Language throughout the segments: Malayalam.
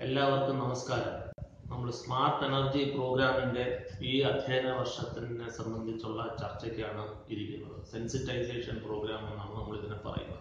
എല്ലാവർക്കും നമസ്കാരം നമ്മൾ സ്മാർട്ട് എനർജി പ്രോഗ്രാമിന്റെ ഈ അധ്യയന വർഷത്തിനെ സംബന്ധിച്ചുള്ള ചർച്ചയ്ക്കാണ് ഇരിക്കുന്നത് സെൻസിറ്റൈസേഷൻ പ്രോഗ്രാം എന്നാണ് നമ്മൾ ഇതിനെ പറയുന്നത്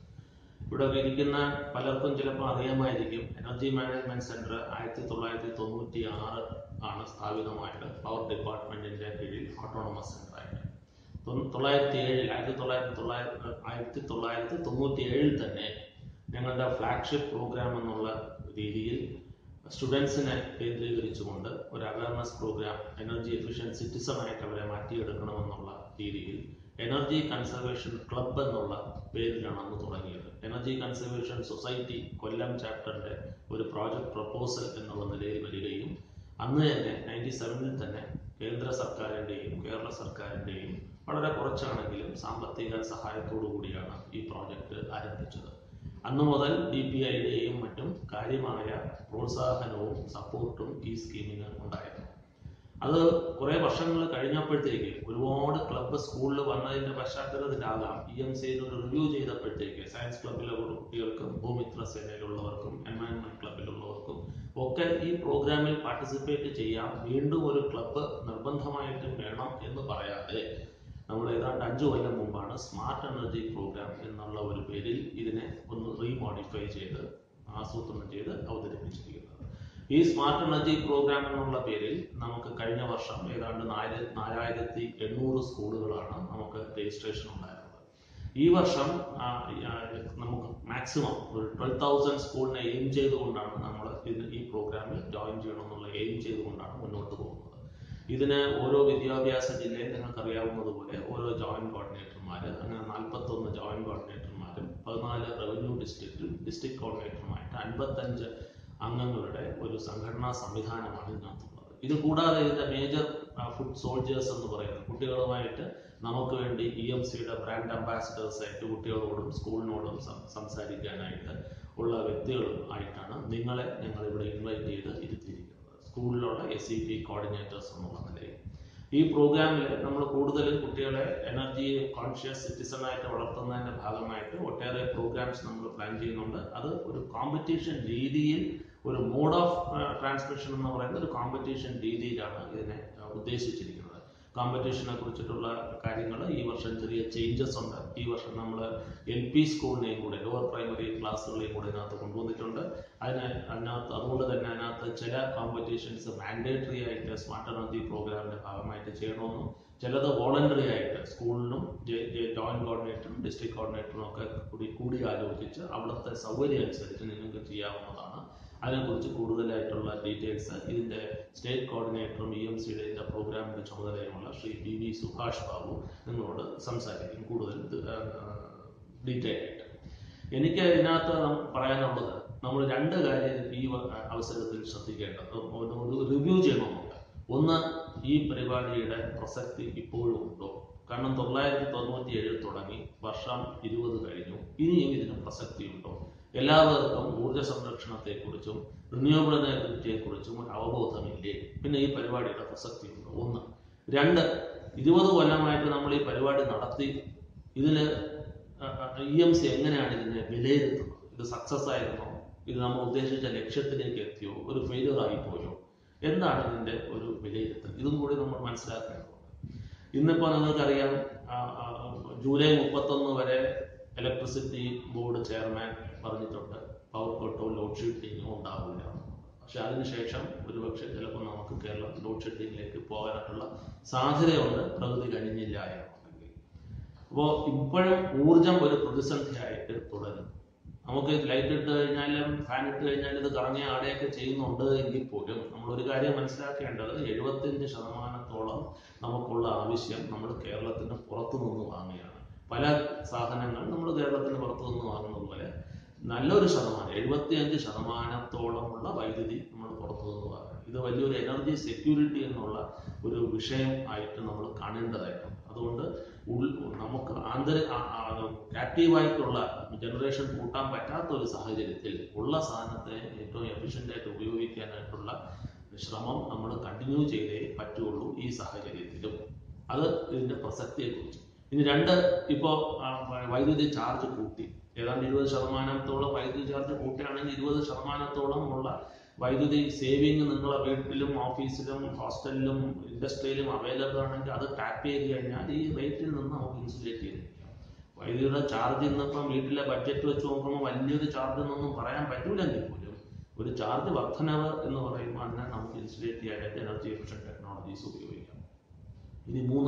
ഇവിടെ ഇരിക്കുന്ന പലർക്കും ചിലപ്പോൾ അറിയാമായിരിക്കും എനർജി മാനേജ്മെന്റ് സെന്റർ ആയിരത്തി തൊള്ളായിരത്തി തൊണ്ണൂറ്റി ആറ് ആണ് സ്ഥാപിതമായത് പവർ ഡിപ്പാർട്ട്മെന്റിന്റെ കീഴിൽ ഓട്ടോണമസ് സെന്റർ ആയിട്ട് തൊണ്ണൂ- തൊള്ളായിരത്തി ഏഴിൽ ആയിരത്തി തൊള്ളായിരത്തി തൊള്ളായിരത്തി ആയിരത്തി തൊള്ളായിരത്തി തൊണ്ണൂറ്റി ഏഴിൽ തന്നെ ഞങ്ങളുടെ ഫ്ലാഗ്ഷിപ്പ് പ്രോഗ്രാം എന്നുള്ള രീതിയിൽ സ്റ്റുഡൻസിനെ കേന്ദ്രീകരിച്ചുകൊണ്ട് ഒരു awareness programme energy efficient citizen ആയിട്ട് അവരെ മാറ്റിയെടുക്കണമെന്നുള്ള രീതിയിൽ എനർജി കൺസർവേഷൻ ക്ലബ് എന്നുള്ള പേരിലാണ് അന്ന് തുടങ്ങിയത് എനർജി കൺസർവേഷൻ സൊസൈറ്റി കൊല്ലം ചാപ്റ്ററിന്റെ ഒരു പ്രോജക്ട് പ്രപ്പോസൽ എന്നുള്ള നിലയിൽ വരികയും അന്ന് തന്നെ നയൻറ്റി സെവനിൽ തന്നെ കേന്ദ്ര സർക്കാരിന്റെയും കേരള സർക്കാരിന്റെയും വളരെ കുറച്ചാണെങ്കിലും സാമ്പത്തിക സഹായത്തോടു കൂടിയാണ് ഈ പ്രോജക്റ്റ് ആരംഭിച്ചത് അന്നു മുതൽ ഡി പി ഐയുടെയും മറ്റും കാര്യമായ പ്രോത്സാഹനവും സപ്പോർട്ടും ഈ സ്കീമിന് ഉണ്ടായിരുന്നു അത് കുറെ വർഷങ്ങൾ കഴിഞ്ഞപ്പോഴത്തേക്ക് ഒരുപാട് ക്ലബ്ബ് സ്കൂളിൽ വന്നതിന്റെ പശ്ചാത്തലത്തിലാകാം ഇ എം സിയിൽ ഒരു റിവ്യൂ ചെയ്തപ്പോഴത്തേക്ക് സയൻസ് ക്ലബിലെ കുട്ടികൾക്കും ഭൂമിത്ര സേനയിലുള്ളവർക്കും എൻവയൺമെന്റ് ക്ലബിലുള്ളവർക്കും ഒക്കെ ഈ പ്രോഗ്രാമിൽ പാർട്ടിസിപ്പേറ്റ് ചെയ്യാം വീണ്ടും ഒരു ക്ലബ്ബ് നിർബന്ധമായിട്ടും വേണം എന്ന് പറയാതെ നമ്മൾ ഏതാണ്ട് അഞ്ചു കൊല്ലം മുമ്പാണ് സ്മാർട്ട് എനർജി പ്രോഗ്രാം എന്നുള്ള ഒരു പേരിൽ ഇതിനെ ഒന്ന് റീമോഡിഫൈ ചെയ്ത് ആസൂത്രണം ചെയ്ത് അവതരിപ്പിച്ചിരിക്കുന്നത് ഈ സ്മാർട്ട് എനർജി പ്രോഗ്രാം എന്നുള്ള പേരിൽ നമുക്ക് കഴിഞ്ഞ വർഷം ഏതാണ്ട് നാല് നാലായിരത്തി എണ്ണൂറ് സ്കൂളുകളാണ് നമുക്ക് രജിസ്ട്രേഷൻ ഉണ്ടായിരുന്നത് ഈ വർഷം ആ, ആ, നമുക്ക് മാക്സിമം ഒരു ട്വൽവ് തൗസൻഡ് സ്കൂളിനെ എയിം ചെയ്തുകൊണ്ടാണ് നമ്മൾ ഇത് ഈ പ്രോഗ്രാമിൽ ജോയിൻ ചെയ്യണമെന്നുള്ള എയിം ചെയ്തുകൊണ്ടാണ് മുന്നോട്ട് പോകുന്നത് ഇതിന് ഓരോ വിദ്യാഭ്യാസ ജില്ലയിൽ നിങ്ങൾക്ക് അറിയാവുന്നതുപോലെ ഓരോ ജോയിന്റ് കോർഡിനേറ്റർമാർ അങ്ങനെ നാൽപ്പത്തൊന്ന് ജോയിന്റ് കോർഡിനേറ്റർമാരും പതിനാല് റവന്യൂ ഡിസ്ട്രിക്റ്റും ഡിസ്ട്രിക്ട് കോർഡിനേറ്ററുമായിട്ട് അൻപത്തഞ്ച് അംഗങ്ങളുടെ ഒരു സംഘടനാ സംവിധാനമാണ് ഇതിനകത്തുള്ളത് ഇത് കൂടാതെ ഇതിന്റെ മേജർ ഫുഡ് സോൾജേഴ്സ് എന്ന് പറയുന്നത് കുട്ടികളുമായിട്ട് നമുക്ക് വേണ്ടി ഇ എം സിയുടെ ബ്രാൻഡ് അംബാസിഡേഴ്സ് ആയിട്ട് കുട്ടികളോടും സ്കൂളിനോടും സം- സംസാരിക്കാനായിട്ട് ഉള്ള വ്യക്തികളും ആയിട്ടാണ് നിങ്ങളെ ഞങ്ങൾ ഇവിടെ ഇൻവൈറ്റ് ചെയ്ത് ഇരുത്തിയിരിക്കുന്നത് സ്കൂളിലുള്ള എസ് സി പി കോർഡിനേറ്റേഴ്സ് എന്നുള്ള നിലയിൽ ഈ പ്രോഗ്രാമിൽ നമ്മൾ കൂടുതലും കുട്ടികളെ എനർജി കോൺഷ്യസ് സിറ്റിസൺ ആയിട്ട് വളർത്തുന്നതിന്റെ ഭാഗമായിട്ട് ഒട്ടേറെ പ്രോഗ്രാംസ് നമ്മൾ പ്ലാൻ ചെയ്യുന്നുണ്ട് അത് ഒരു കോമ്പറ്റീഷൻ രീതിയിൽ ഒരു മോഡ് ഓഫ് ട്രാൻസ്മിഷൻ എന്ന് പറയുന്ന ഒരു കോമ്പറ്റീഷൻ രീതിയിലാണ് ഇതിനെ ആ, ഉദ്ദേശിച്ചിരിക്കുന്നത് കോമ്പറ്റീഷനെ കുറിച്ചിട്ടുള്ള കാര്യങ്ങൾ ഈ വർഷം ചെറിയ ചേഞ്ചസ് ഉണ്ട് ഈ വർഷം നമ്മൾ എൽ പി സ്കൂളിനെയും കൂടെ ലോവർ പ്രൈമറി ക്ലാസ്സുകളെയും കൂടെ ഇതിനകത്ത് കൊണ്ടുവന്നിട്ടുണ്ട് അതിന് അതിനകത്ത് അതുകൊണ്ട് തന്നെ അതിനകത്ത് ചില കോമ്പറ്റീഷൻസ് മാൻഡേറ്ററി ആയിട്ട് സ്മാർട്ട് എനർജി പ്രോഗ്രാമിന്റെ ഭാഗമായിട്ട് ചെയ്യണമെന്നും ചിലത് വോളണ്ടറി ആയിട്ട് സ്കൂളിനും ജോയിന്റ് കോർഡിനേറ്ററും ഡിസ്ട്രിക്ട് കോർഡിനേറ്ററും ഒക്കെ കൂടി കൂടി ആലോചിച്ച് അവിടുത്തെ സൗകര്യം അനുസരിച്ച് നിങ്ങൾക്ക് ചെയ്യാവുന്നതാണ് അതിനെക്കുറിച്ച് കൂടുതലായിട്ടുള്ള ഡീറ്റെയിൽസ് ഇതിന്റെ സ്റ്റേറ്റ് കോർഡിനേറ്ററും ഇ എം സിയുടെ ഇതിന്റെ പ്രോഗ്രാമിന്റെ ചുമതലയുമുള്ള ശ്രീ പി വി സുഭാഷ് ബാബു നിങ്ങളോട് സംസാരിക്കും കൂടുതൽ ഡീറ്റെയിൽ ആയിട്ട് എനിക്ക് ഇതിനകത്ത് പറയാനുള്ളത് നമ്മൾ രണ്ട് കാര്യം ഈ വ- അവസരത്തിൽ ശ്രദ്ധിക്കേണ്ടത് ഒന്ന് ഒരു റിവ്യൂ ചെയ്യണമെന്നുണ്ട് ഒന്ന് ഈ പരിപാടിയുടെ പ്രസക്തി ഇപ്പോഴും ഉണ്ടോ കാരണം തൊള്ളായിരത്തി തൊണ്ണൂറ്റി ഏഴിൽ തുടങ്ങി വർഷം ഇരുപത് കഴിഞ്ഞു ഇനിയും ഇതിന് പ്രസക്തി ഉണ്ടോ എല്ലാവർക്കും ഊർജ്ജ സംരക്ഷണത്തെക്കുറിച്ചും റിന്യൂവബിൾ എനർജിയെക്കുറിച്ചും ഒരു അവബോധമില്ലേ പിന്നെ ഈ പരിപാടിയുടെ പ്രസക്തി ഉണ്ടോ ഒന്ന് രണ്ട് ഇരുപത് കൊല്ലമായിട്ട് നമ്മൾ ഈ പരിപാടി നടത്തി ഇതില് ഇ എം സി എങ്ങനെയാണ് ഇതിനെ വിലയിരുത്തുന്നത് ഇത് സക്സസ് ആയിരുന്നോ ഇത് നമ്മൾ ഉദ്ദേശിച്ച ലക്ഷ്യത്തിലേക്ക് എത്തിയോ ഒരു ഫെയിലിയർ ആയി പോയോ എന്താണ് ഇതിന്റെ ഒരു വിലയിരുത്തൽ ഇതും കൂടി നമ്മൾ മനസ്സിലാക്കേണ്ടതുണ്ട് ഇന്നിപ്പോ നിങ്ങൾക്കറിയാം ആ, ആ, ജൂലൈ മുപ്പത്തൊന്ന് വരെ ഇലക്ട്രിസിറ്റി ബോർഡ് ചെയർമാൻ പറഞ്ഞിട്ടുണ്ട് പവർ കട്ടോ ലോഡ് ഷെഡിങ്ങോ ഉണ്ടാവില്ല പക്ഷെ അതിനുശേഷം ഒരുപക്ഷെ ചിലപ്പോൾ നമുക്ക് കേരളം ലോഡ് ഷെഡിങ്ങിലേക്ക് പോകാനായിട്ടുള്ള സാധ്യതയുണ്ട് പ്രകൃതി കഴിഞ്ഞില്ല എന്നുണ്ടെങ്കിൽ അപ്പോൾ ഇപ്പോഴും ഊർജം ഒരു പ്രതിസന്ധിയായിട്ട് തുടരും നമുക്ക് ലൈറ്റ് ഇട്ട് കഴിഞ്ഞാലും ഫാൻ ഇട്ട് കഴിഞ്ഞാലും ഇത് കറങ്ങിയ ആടെയൊക്കെ ചെയ്യുന്നുണ്ട് എങ്കിൽ പോലും നമ്മൾ ഒരു കാര്യം മനസ്സിലാക്കേണ്ടത് എഴുപത്തിയഞ്ച് ശതമാനത്തോളം നമുക്കുള്ള ആവശ്യം നമ്മൾ കേരളത്തിന് പുറത്തു നിന്ന് വാങ്ങുകയാണ് പല സാധനങ്ങൾ നമ്മൾ കേരളത്തിന് പുറത്തു നിന്ന് വാങ്ങുന്നത് പോലെ നല്ലൊരു ശതമാനം എഴുപത്തിയഞ്ച് ശതമാനത്തോളമുള്ള വൈദ്യുതി നമ്മൾ പുറത്തു നിന്ന് വാങ്ങുക ഇത് വലിയൊരു എനർജി സെക്യൂരിറ്റി എന്നുള്ള ഒരു വിഷയം ആയിട്ട് നമ്മൾ കാണേണ്ടതായിട്ടുണ്ട് അതുകൊണ്ട് ഉൾ നമുക്ക് ആന്തര ആക്റ്റീവായിട്ടുള്ള ജനറേഷൻ കൂട്ടാൻ പറ്റാത്ത ഒരു സാഹചര്യത്തിൽ ഉള്ള സാധനത്തെ ഏറ്റവും എഫിഷ്യൻ്റ് ആയിട്ട് ഉപയോഗിക്കാനായിട്ടുള്ള ശ്രമം നമ്മൾ കണ്ടിന്യൂ ചെയ്തേ പറ്റുള്ളൂ ഈ സാഹചര്യത്തിലും അത് ഇതിന്റെ പ്രസക്തിയെക്കുറിച്ച് ഇനി രണ്ട് ഇപ്പോ ആ, വൈദ്യുതി ചാർജ് കൂട്ടി ഏതാണ്ട് ഇരുപത് ശതമാനത്തോളം വൈദ്യുതി ചാർജ് കൂട്ടുകയാണെങ്കിൽ ഇരുപത് ശതമാനത്തോളം ഉള്ള വൈദ്യുതി സേവിങ് നിങ്ങളെ വീട്ടിലും ഓഫീസിലും ഹോസ്റ്റലിലും ഇൻഡസ്ട്രിയിലും അവൈലബിൾ ആണെങ്കിൽ അത് ടാപ്പ് ചെയ്ത് കഴിഞ്ഞാൽ ഈ റേറ്റിൽ നിന്ന് നമുക്ക് ഇൻസുലേറ്റ് ചെയ്തിരിക്കാം വൈദ്യുതിയുടെ ചാർജ് ഇന്നിപ്പം വീട്ടിലെ ബഡ്ജറ്റ് വെച്ച് നോക്കുമ്പോൾ വലിയൊരു ചാർജ് എന്നൊന്നും പറയാൻ പറ്റൂലെങ്കിൽ പോലും ഒരു ചാർജ് വർധനവ് എന്ന് പറയുമ്പോൾ അതിനെ നമുക്ക് ഇൻസുലേറ്റ് ചെയ്യാനായിട്ട് എനർജി എഫിഷ്യൻ ടെക്നോളജീസ് ഉപയോഗിക്കാം ഇനി മൂന്ന്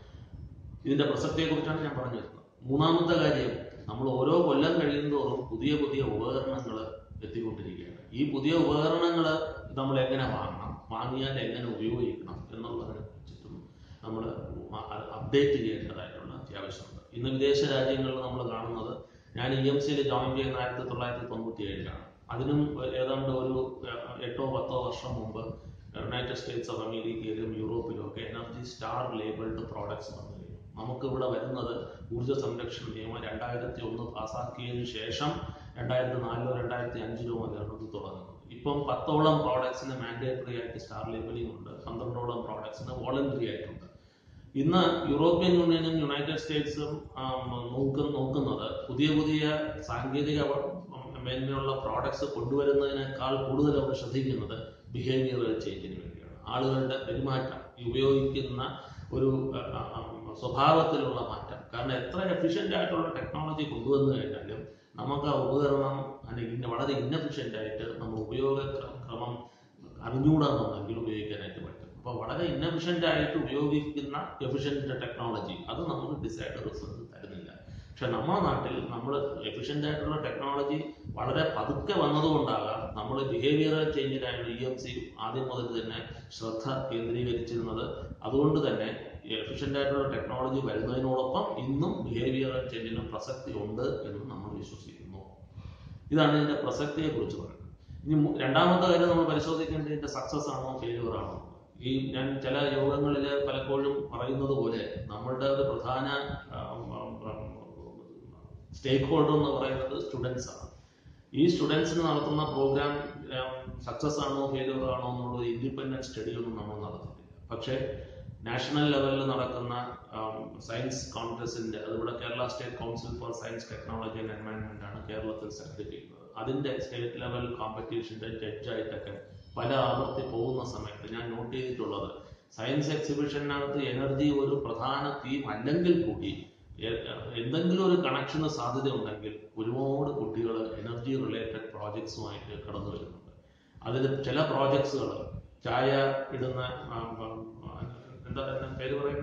ഇതിന്റെ പ്രസക്തിയെക്കുറിച്ചാണ് ഞാൻ പറഞ്ഞു വരുന്നത് മൂന്നാമത്തെ കാര്യം നമ്മൾ ഓരോ കൊല്ലം കഴിയുന്തോറും പുതിയ പുതിയ ഉപകരണങ്ങൾ എത്തിക്കൊണ്ടിരിക്കുകയാണ് ഈ പുതിയ ഉപകരണങ്ങൾ നമ്മൾ എങ്ങനെ വാങ്ങണം വാങ്ങിയാൽ എങ്ങനെ ഉപയോഗിക്കണം എന്നുള്ളതിനെ കുറിച്ചിട്ടും നമ്മൾ അപ്ഡേറ്റ് ചെയ്യേണ്ടതായിട്ടുള്ള അത്യാവശ്യമുണ്ട് ഇന്ന് വിദേശ രാജ്യങ്ങളിൽ നമ്മൾ കാണുന്നത് ഞാൻ ഇ എം സിയിൽ ജോയിൻ ചെയ്യുന്ന ആയിരത്തി തൊള്ളായിരത്തി തൊണ്ണൂറ്റി ഏഴിലാണ് അതിനും ഏതാണ്ട് ഒരു ഏഹ്, എട്ടോ പത്തോ വർഷം മുമ്പ് യുണൈറ്റഡ് സ്റ്റേറ്റ്സ് ഓഫ് അമേരിക്കയിലും യൂറോപ്പിലും ഒക്കെ എനർജി സ്റ്റാർ ലേബിൾഡ് പ്രോഡക്ട്സ് വന്നു കഴിഞ്ഞു നമുക്ക് ഇവിടെ വരുന്നത് ഊർജ്ജ സംരക്ഷണ നിയമം രണ്ടായിരത്തി ഒന്ന് പാസ്സാക്കിയതിനു ശേഷം രണ്ടായിരത്തി നാലിലോ രണ്ടായിരത്തി അഞ്ചിലോ മുതലാണ് ഇത് തുടങ്ങുന്നത് ഇപ്പം പത്തോളം പ്രോഡക്ട്സിന് മാൻഡേറ്ററി ആയിട്ട് സ്റ്റാർ ലേബലിംഗ് ഉണ്ട് പന്ത്രണ്ടോളം പ്രോഡക്ട്സിന് വോളണ്ടറി ആയിട്ടുണ്ട് ഇന്ന് യൂറോപ്യൻ യൂണിയനും യുണൈറ്റഡ് സ്റ്റേറ്റ്സും ആം, നോക്ക നോക്കുന്നത് പുതിയ പുതിയ സാങ്കേതിക വ- മേന്മയുള്ള പ്രോഡക്ട്സ് കൊണ്ടുവരുന്നതിനേക്കാൾ കൂടുതൽ അവർ ശ്രദ്ധിക്കുന്നത് ബിഹേവിയറൽ ചേഞ്ചിന് വേണ്ടിയാണ് ആളുകളുടെ പെരുമാറ്റം ഈ ഉപയോഗിക്കുന്ന ഒരു ആ, ആ, ആ, സ്വഭാവത്തിലുള്ള മാറ്റം കാരണം എത്ര എഫിഷ്യന്റ് ആയിട്ടുള്ള ടെക്നോളജി കൊണ്ടുവന്നു കഴിഞ്ഞാലും നമുക്ക് ആ ഉപകരണം അല്ലെങ്കിൽ ഇന്ന വളരെ ഇന്നഫിഷ്യന്റ് ആയിട്ട് നമ്മൾ ഉപയോഗ ക്ര- ക്രമം അറിഞ്ഞുകൂടാന്നുണ്ടെങ്കിൽ ഉപയോഗിക്കാനായിട്ട് പറ്റും അപ്പോൾ വളരെ ഇന്നഫിഷ്യന്റ് ആയിട്ട് ഉപയോഗിക്കുന്ന എഫിഷ്യന്റ് ടെക്നോളജി അത് നമുക്ക് ഡിസൈഡ് റിസൾട്ട് തരുന്നില്ല പക്ഷെ നമ്മുടെ നാട്ടിൽ നമ്മൾ എഫിഷ്യന്റ് ആയിട്ടുള്ള ടെക്നോളജി വളരെ പതുക്കെ വന്നതുകൊണ്ടാകാം നമ്മൾ ബിഹേവിയറൽ ചേഞ്ചിനായിട്ട് ഇ എം സി ആദ്യം മുതൽ തന്നെ ശ്രദ്ധ കേന്ദ്രീകരിച്ചിരുന്നത് അതുകൊണ്ട് തന്നെ എഫിഷ്യന്റ് ആയിട്ടുള്ള ടെക്നോളജി വരുന്നതിനോടൊപ്പം ഇന്നും ബിഹേവിയറൽ ചേഞ്ചിന് പ്രസക്തി ഉണ്ട് എന്ന് നമ്മൾ വിശ്വസിക്കുന്നു ഇതാണ് ഇതിന്റെ പ്രസക്തിയെ കുറിച്ച് പറയുന്നത് ഇനി മു- രണ്ടാമത്തെ കാര്യം നമ്മൾ പരിശോധിക്കേണ്ടത് ഇതിന്റെ സക്സസ് ആണോ ഫെയിലിയർ ആണോ ഈ ഞാൻ ചില യോഗങ്ങളിൽ പലപ്പോഴും പറയുന്നത് പോലെ നമ്മളുടെ ഒരു പ്രധാന സ്റ്റേക്ക് ഹോൾഡർ എന്ന് പറയുന്നത് സ്റ്റുഡൻസ് ആണ് ഈ സ്റ്റുഡൻസിന് നടത്തുന്ന പ്രോഗ്രാം സക്സസ് ആണോ ഫെയിലിയർ ആണോ എന്നുള്ള ഇൻഡിപെൻഡന്റ് സ്റ്റഡി ഒന്നും നമ്മൾ നടത്തുന്നില്ല പക്ഷേ നാഷണൽ ലെവലിൽ നടക്കുന്ന സയൻസ് കോൺഗ്രസിന്റെ അതിവിടെ Kerala state council for science technology and environment ആണ് കേരളത്തിൽ സംഘടിപ്പിക്കുന്നത് അതിന്റെ സ്റ്റേറ്റ് ലെവൽ കോമ്പറ്റീഷന്റെ ജഡ്ജായിട്ടൊക്കെ പല ആവർത്തി പോകുന്ന സമയത്ത് ഞാൻ നോട്ട് ചെയ്തിട്ടുള്ളത് സയൻസ് എക്സിബിഷനകത്ത് എനർജി ഒരു പ്രധാന തീം അല്ലെങ്കിൽ കൂടി എ- എന്തെങ്കിലും ഒരു കണക്ഷന് സാധ്യത ഉണ്ടെങ്കിൽ ഒരുപാട് കുട്ടികൾ എനർജി റിലേറ്റഡ് പ്രോജക്ട്സുമായിട്ട് കടന്നു വരുന്നുണ്ട് അതിൽ ചില പ്രോജക്ട്സുകൾ ചായ ഇടുന്ന ആ, ആ, എന്താ എന്താ പേര് പറയുന്ന